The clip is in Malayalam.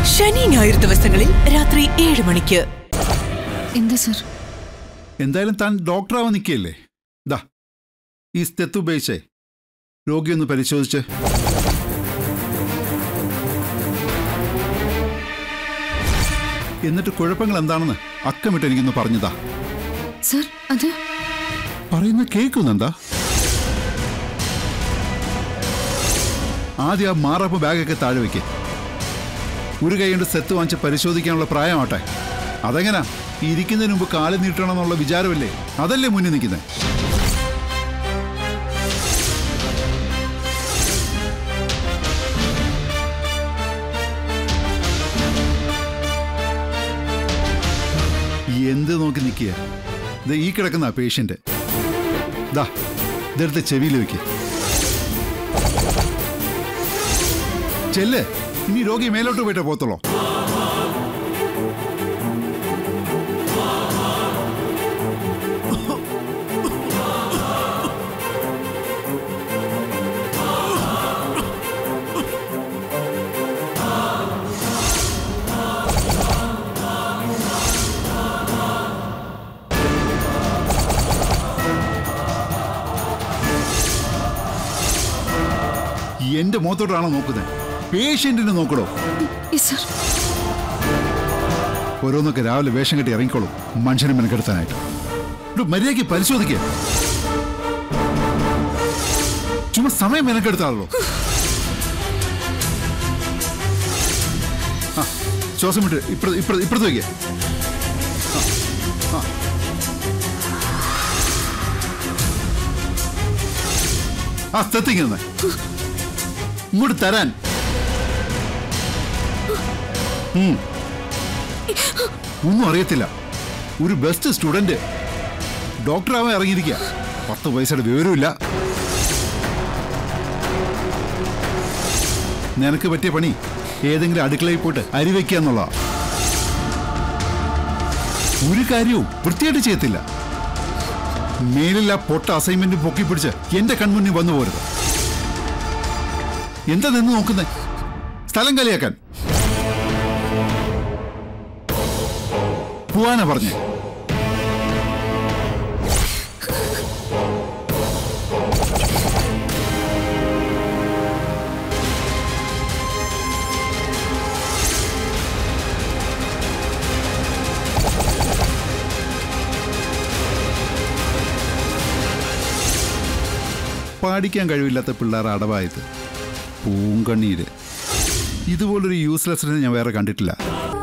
ശനി ഞായർ ദിവസങ്ങളിൽ രാത്രി ഏഴ് മണിക്ക് എന്താ സർ എന്തായാലും താൻ ഡോക്ടറാവാൻ നിൽക്കുകയല്ലേ ദാ ഈ സ്റ്റെത്ത് ഉപയോഗിച്ചേ രോഗിയൊന്ന് പരിശോധിച്ച് എന്നിട്ട് കുഴപ്പങ്ങൾ എന്താണെന്ന് അക്കമിട്ട് എനിക്കൊന്ന് പറഞ്ഞതാ സർ അത് പറയുന്ന കേൾക്കുന്നെന്താ ആദ്യം ആ മാറപ്പ് ബാഗൊക്കെ താഴെ വയ്ക്ക് ഒരു കൈ കൊണ്ട് സെത്ത് വാങ്ങിച്ച് പരിശോധിക്കാനുള്ള പ്രായമാട്ടെ അതെങ്ങനാ ഇരിക്കുന്നതിന് മുമ്പ് കാല് നീട്ടണം എന്നുള്ള വിചാരമല്ലേ അതല്ലേ മുന്നിൽ നിൽക്കുന്നത് എന്ത് നോക്കി നിൽക്കുക ഇത് ഈ കിടക്കുന്ന പേഷ്യന്റ് ദാ ഇതെടുത്ത് ചെവിയിൽ വെക്ക് ചെല്ല് ഇനി രോഗി മേലോട്ട് പോയിട്ടേ പോത്തുള്ളൂ എന്റെ മുഖത്തോട്ടാണോ നോക്കുന്നത് പേഷ്യന്റിനെ നോക്കടോ യെസ് സർ ഓരോന്നൊക്കെ രാവിലെ വേഷം കെട്ടി ഇറങ്ങിക്കോളും മനുഷ്യനെ മെനക്കെടുത്താനായിട്ട് ഒരു മര്യാദയ്ക്ക് പരിശോധിക്കുക ചുമ്മാ സമയം മെനക്കെടുത്താണല്ലോ ആ ശ്വാസം വിട്ട് ഇപ്പുറത്ത് ഇപ്പുറത്ത് ഇപ്പുറത്ത് വയ്ക്കുക ആ, ആ. ആ സ്ഥലത്തേക്ക് നിന്ന് ഇങ്ങോട്ട് തരാൻ ഉം. ഒന്നും അറിയത്തില്ല ഒരു ബെസ്റ്റ് സ്റ്റുഡന്റ് ഡോക്ടറാവാൻ ഇറങ്ങിയിരിക്കുക പത്ത് പൈസയുടെ വിവരമില്ല നിനക്ക് പറ്റിയ പണി ഏതെങ്കിലും അടുക്കളയിൽ പോയിട്ട് അരി വയ്ക്കുക എന്നുള്ളതാ ഒരു കാര്യവും വൃത്തിയായിട്ട് ചെയ്യത്തില്ല മേലിൽ ആ പൊട്ട അസൈൻമെന്റ് പൊക്കി പിടിച്ച് എന്റെ കൺമുന്നിൽ വന്നു പോരുത് എന്താ നിന്ന് നോക്കുന്നേ സ്ഥലം കലിയാക്കാൻ പോവാനാ പറഞ്ഞേ പാടിക്കാൻ കഴിവില്ലാത്ത പിള്ളേർ അടവായത് പൂങ്കണ്ണീര് ഇതുപോലൊരു യൂസ്ലെസ്സിനെ ഞാൻ വേറെ കണ്ടിട്ടില്ല